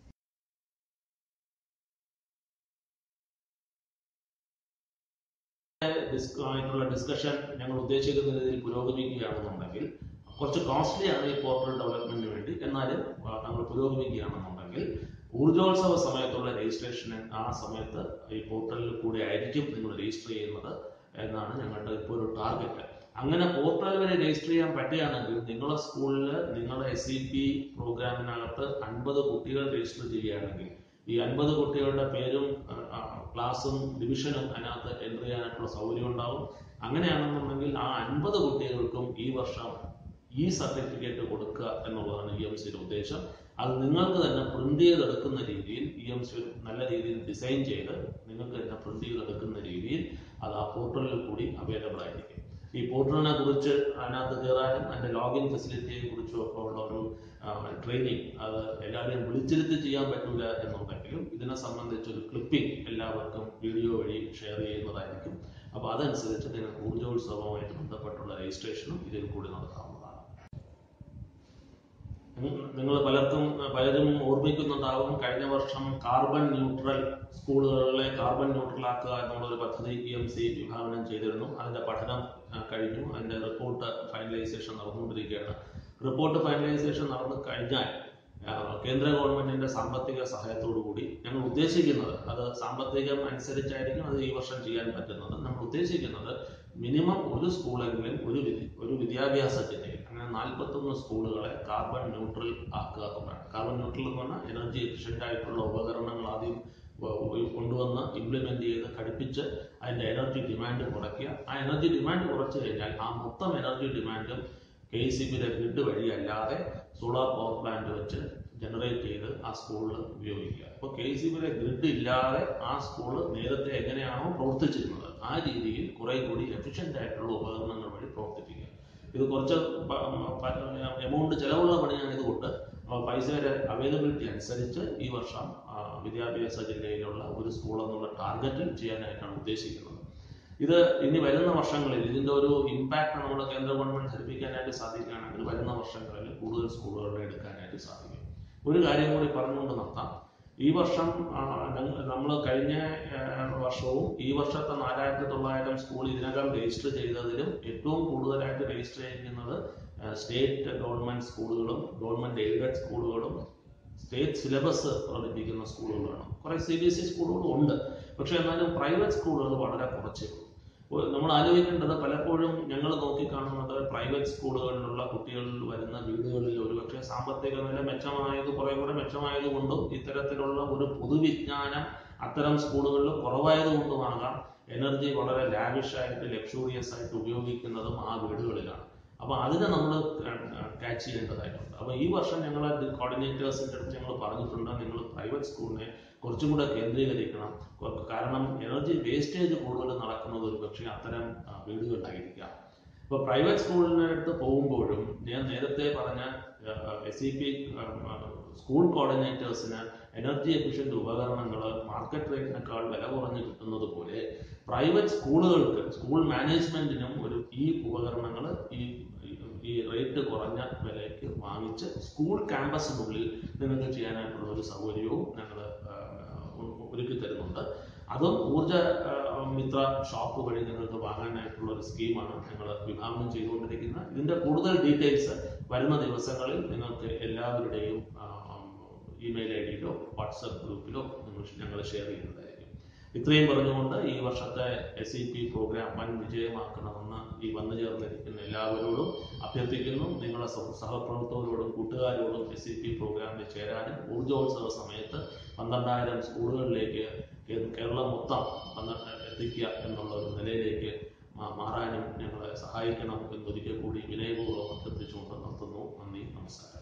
ഡിസ് ആയിട്ടുള്ള ഡിസ്കഷൻ ഞങ്ങൾ ഉദ്ദേശിക്കുന്ന രീതിയിൽ പുരോഗമിക്കുകയാണെന്നുണ്ടെങ്കിൽ കുറച്ച് കോസ്റ്റ്ലി ആണ് ഈ പോർട്ടൽ ഡെവലപ്മെന്റിന് വേണ്ടി എന്നാലും ആ, നമ്മൾ പുരോഗമിക്കുകയാണെന്നുണ്ടെങ്കിൽ ഊർജോത്സവ സമയത്തുള്ള രജിസ്ട്രേഷന് ആ സമയത്ത് ഈ പോർട്ടലിൽ കൂടെ ആയിരിക്കും നിങ്ങൾ രജിസ്റ്റർ ചെയ്യുന്നത് എന്നാണ് ഞങ്ങളുടെ ഇപ്പോൾ ഒരു ടാർഗറ്റ് അങ്ങനെ പോർട്ടൽ വരെ രജിസ്റ്റർ ചെയ്യാൻ പറ്റുകയാണെങ്കിൽ നിങ്ങളുടെ സ്കൂളിൽ നിങ്ങളുടെ എസ് സി പി പ്രോഗ്രാമിനകത്ത് അൻപത് കുട്ടികൾ രജിസ്റ്റർ ചെയ്യുകയാണെങ്കിൽ ഈ അൻപത് കുട്ടികളുടെ പേരും ആ, ആ, ക്ലാസ്സും ഡിവിഷനും അതിനകത്ത് എൻ്റർ ചെയ്യാനായിട്ടുള്ള സൗകര്യം ഉണ്ടാവും അങ്ങനെയാണെന്നുണ്ടെങ്കിൽ ആ അൻപത് കുട്ടികൾക്കും ഈ വർഷം ഈ സർട്ടിഫിക്കറ്റ് കൊടുക്കുക എന്നുള്ളതാണ് ഇ എം സിയുടെ ഉദ്ദേശം അത് നിങ്ങൾക്ക് തന്നെ പ്രിന്റ് ചെയ്തെടുക്കുന്ന രീതിയിൽ ഇ എം സി നല്ല രീതിയിൽ ഡിസൈൻ ചെയ്ത് നിങ്ങൾക്ക് തന്നെ പ്രിന്റ് ചെയ്തെടുക്കുന്ന രീതിയിൽ അത് ആ പോർട്ടലിൽ കൂടി അവൈലബിൾ ആയിരിക്കും ഈ പോർട്ടലിനെ കുറിച്ച് അതിനകത്ത് കയറാനും അതിന്റെ ലോഗിൻ ഫെസിലിറ്റിയെ കുറിച്ചും ഒക്കെ ഉള്ള ഒരു ട്രെയിനിങ് അത് എല്ലാവരെയും വിളിച്ചിരുത്തി ചെയ്യാൻ പറ്റൂല എന്നുണ്ടെങ്കിലും ഇതിനെ സംബന്ധിച്ച് ഒരു ക്ലിപ്പിംഗ് എല്ലാവർക്കും വീഡിയോ വഴി ഷെയർ ചെയ്യുന്നതായിരിക്കും അപ്പോൾ അതനുസരിച്ച് നിങ്ങൾക്ക് ഊർജ്ജോത്സവവുമായിട്ട് ബന്ധപ്പെട്ടുള്ള രജിസ്ട്രേഷനും ഇതിൽ കൂടി നടത്താവുന്നതാണ് നിങ്ങൾ പലർക്കും പലരും ഓർമ്മിക്കുന്നുണ്ടാവും കഴിഞ്ഞ വർഷം കാർബൺ ന്യൂട്രൽ സ്കൂളുകളിലെ കാർബൺ ന്യൂട്രൽ ആക്കുക എന്നുള്ള ഒരു പദ്ധതി ഇ എം സി വിഭാവനം ചെയ്തിരുന്നു അതിന്റെ പഠനം ആ, കഴിഞ്ഞു അതിന്റെ റിപ്പോർട്ട് ഫൈനലൈസേഷൻ നടന്നുകൊണ്ടിരിക്കുകയാണ് റിപ്പോർട്ട് ഫൈനലൈസേഷൻ നടന്നു കഴിഞ്ഞാൽ ആ, കേന്ദ്ര ഗവൺമെന്റിന്റെ സാമ്പത്തിക സഹായത്തോടു കൂടി ഞങ്ങൾ ഉദ്ദേശിക്കുന്നത് അത് സാമ്പത്തികം അനുസരിച്ചായിരിക്കും അത് ഈ വർഷം ചെയ്യാൻ പറ്റുന്നത് നമ്മൾ ഉദ്ദേശിക്കുന്നത് മിനിമം ഒരു സ്കൂളെങ്കിലും ഒരു വിദ്യ- ഒരു വിദ്യാഭ്യാസ ജില്ലയിൽ അങ്ങനെ നാൽപ്പത്തൊന്ന് സ്കൂളുകളെ കാർബൺ ന്യൂട്രൽ ആക്കുക എന്നുള്ളതാണ് കാർബൺ ന്യൂട്രൽ എന്ന് പറഞ്ഞാൽ എനർജി എഫിഷ്യന്റ് ആയിട്ടുള്ള ഉപകരണങ്ങൾ ആദ്യം വ- വ- കൊണ്ടുവന്ന് ഇംപ്ലിമെന്റ് ചെയ്ത് ഘടിപ്പിച്ച് അതിന്റെ എനർജി ഡിമാൻഡ് കുറയ്ക്കുക ആ എനർജി ഡിമാൻഡ് കുറച്ചു കഴിഞ്ഞാൽ ആ മൊത്തം എനർജി ഡിമാൻഡും കെ സി ബിയുടെ ഗ്രിഡ് വഴി അല്ലാതെ സോളാർ പവർ പ്ലാന്റ് വെച്ച് ജനറേറ്റ് ചെയ്ത് ആ സ്കൂളിൽ ഉപയോഗിക്കുക അപ്പോൾ കെ സി ബിയുടെ ഗ്രിഡ് ഇല്ലാതെ ആ സ്കൂൾ നേരത്തെ എങ്ങനെയാണോ പ്രവർത്തിച്ചിരുന്നത് ആ രീതിയിൽ കുറെ കൂടി എഫിഷ്യന്റ് ആയിട്ടുള്ള ഉപകരണങ്ങൾ വഴി പ്രവർത്തിപ്പിക്കുക ഇത് കുറച്ച് എമൗണ്ട് ചെലവുള്ള പണിയാണ് ഇതുകൊണ്ട് അപ്പോൾ പൈസയുടെ അവൈലബിലിറ്റി അനുസരിച്ച് ഈ വർഷം ആ, വിദ്യാഭ്യാസ ജില്ലയിലുള്ള ഒരു സ്കൂൾ എന്നുള്ള ടാർഗറ്റിൽ ചെയ്യാനായിട്ടാണ് ഉദ്ദേശിക്കുന്നത് ഇത് ഇനി വരുന്ന വർഷങ്ങളിൽ ഇതിന്റെ ഒരു ഇമ്പാക്ട് നമ്മുടെ കേന്ദ്ര ഗവൺമെന്റ് ധരിപ്പിക്കാനായിട്ട് സാധിക്കുകയാണെങ്കിൽ വരുന്ന വർഷങ്ങളിൽ കൂടുതൽ സ്കൂളുകളെ എടുക്കാനായിട്ട് സാധിക്കും ഒരു കാര്യം കൂടി പറഞ്ഞുകൊണ്ട് നിർത്താം ഈ വർഷം നമ്മൾ കഴിഞ്ഞ ആ, വർഷവും ഈ വർഷത്തെ നാലായിരത്തി തൊള്ളായിരം സ്കൂൾ ഇതിനകം രജിസ്റ്റർ ചെയ്തതിലും ഏറ്റവും കൂടുതലായിട്ട് രജിസ്റ്റർ ചെയ്തിരിക്കുന്നത് സ്റ്റേറ്റ് ഗവൺമെന്റ് സ്കൂളുകളും ഗവൺമെന്റ് എയ്ഡഡ് സ്കൂളുകളും സ്റ്റേറ്റ് സിലബസ് പഠിപ്പിക്കുന്ന സ്കൂളുകളാണ് കുറെ സി ബി എസ് ഇ സ്കൂളുകളും ഉണ്ട് പക്ഷെ എന്നാലും പ്രൈവറ്റ് സ്കൂളുകൾ വളരെ കുറച്ചേ ഉള്ളൂ ഒ- നമ്മൾ ആലോചിക്കേണ്ടത് പലപ്പോഴും ഞങ്ങൾ നോക്കിക്കാണുന്നത് പ്രൈവറ്റ് സ്കൂളുകളിലുള്ള കുട്ടികളിൽ വരുന്ന വീടുകളിൽ ഒരുപക്ഷെ സാമ്പത്തിക നില മെച്ചമായത് കുറെ കൂടെ മെച്ചമായത് കൊണ്ടും ഇത്തരത്തിലുള്ള ഒരു പൊതുവിജ്ഞാനം അത്തരം സ്കൂളുകളിൽ കുറവായത് കൊണ്ടുമാകാം എനർജി വളരെ ലാവിഷ് ആയിട്ട് ലക്ഷൂറിയസ് ആയിട്ട് ഉപയോഗിക്കുന്നതും ആ വീടുകളിലാണ് അപ്പൊ അതിനെ നമ്മൾ ക്യാച്ച് ചെയ്യേണ്ടതായിട്ടുണ്ട് അപ്പൊ ഈ വർഷം ഞങ്ങൾ കോർഡിനേറ്റേഴ്സിന്റെ അടുത്ത് ഞങ്ങൾ പറഞ്ഞിട്ടുണ്ട് നിങ്ങൾ പ്രൈവറ്റ് സ്കൂളിനെ കുറച്ചും കൂടെ കേന്ദ്രീകരിക്കണം കൊ- കാരണം എനർജി വേസ്റ്റേജ് കൂടുതൽ നടക്കുന്നത് ഒരു പക്ഷേ അത്തരം ആ, വീടുകളിലായിരിക്കാം ഇപ്പോൾ പ്രൈവറ്റ് സ്കൂളിനടുത്ത് പോകുമ്പോഴും ഞാൻ നേരത്തെ പറഞ്ഞ എസ് ഇ പി സ്കൂൾ കോർഡിനേറ്റേഴ്സിന് എനർജി എഫിഷ്യന്റ് ഉപകരണങ്ങൾ മാർക്കറ്റ് റേറ്റിനേക്കാൾ വില കുറഞ്ഞ് കിട്ടുന്നത് പോലെ പ്രൈവറ്റ് സ്കൂളുകൾക്ക് സ്കൂൾ മാനേജ്മെന്റിനും ഒരു ഈ ഉപകരണങ്ങൾ ഈ ഈ റേറ്റ് കുറഞ്ഞ വിലയ്ക്ക് വാങ്ങിച്ച് സ്കൂൾ ക്യാമ്പസിനുള്ളിൽ നിങ്ങൾക്ക് ചെയ്യാനായിട്ടുള്ള ഒരു സൗകര്യവും ഞങ്ങൾ ഒരുക്കി തരുന്നുണ്ട് അതും ഊർജ ആ, മിത്ര ഷോപ്പ് വഴി നിങ്ങൾക്ക് വാങ്ങാനായിട്ടുള്ള ഒരു സ്കീമാണ് ഞങ്ങൾ വിഭാവനം ചെയ്തുകൊണ്ടിരിക്കുന്നത് ഇതിന്റെ കൂടുതൽ ഡീറ്റെയിൽസ് വരുന്ന ദിവസങ്ങളിൽ നിങ്ങൾക്ക് എല്ലാവരുടെയും ഇമെയിൽ ഐ ഡിയിലോ വാട്സപ്പ് ഗ്രൂപ്പിലോ നിങ്ങൾ ഞങ്ങൾ ഷെയർ ചെയ്യുന്നതായിരിക്കും ഇത്രയും പറഞ്ഞുകൊണ്ട് ഈ വർഷത്തെ എസ് ഇ പി പ്രോഗ്രാം വൻ വിജയമാക്കണമെന്ന് ഈ വന്നു ചേർന്നിരിക്കുന്ന എല്ലാവരോടും അഭ്യർത്ഥിക്കുന്നു നിങ്ങളുടെ സഹ- സഹപ്രവർത്തകരോടും കൂട്ടുകാരോടും എസ് ഇ പി പ്രോഗ്രാമിൽ ചേരാനും ഊർജോത്സവ സമയത്ത് പന്ത്രണ്ടായിരം സ്കൂളുകളിലേക്ക് കേ- കേരളം മൊത്തം വന്ന് എത്തിക്കുക എന്നുള്ള ഒരു നിലയിലേക്ക് മാ- മാറാനും ഞങ്ങളെ സഹായിക്കണം എന്നൊരിക്കൽ കൂടി വിനയപൂർവ്വം അഭ്യർത്ഥിച്ചുകൊണ്ട് നിർത്തുന്നു നന്ദി നമസ്കാരം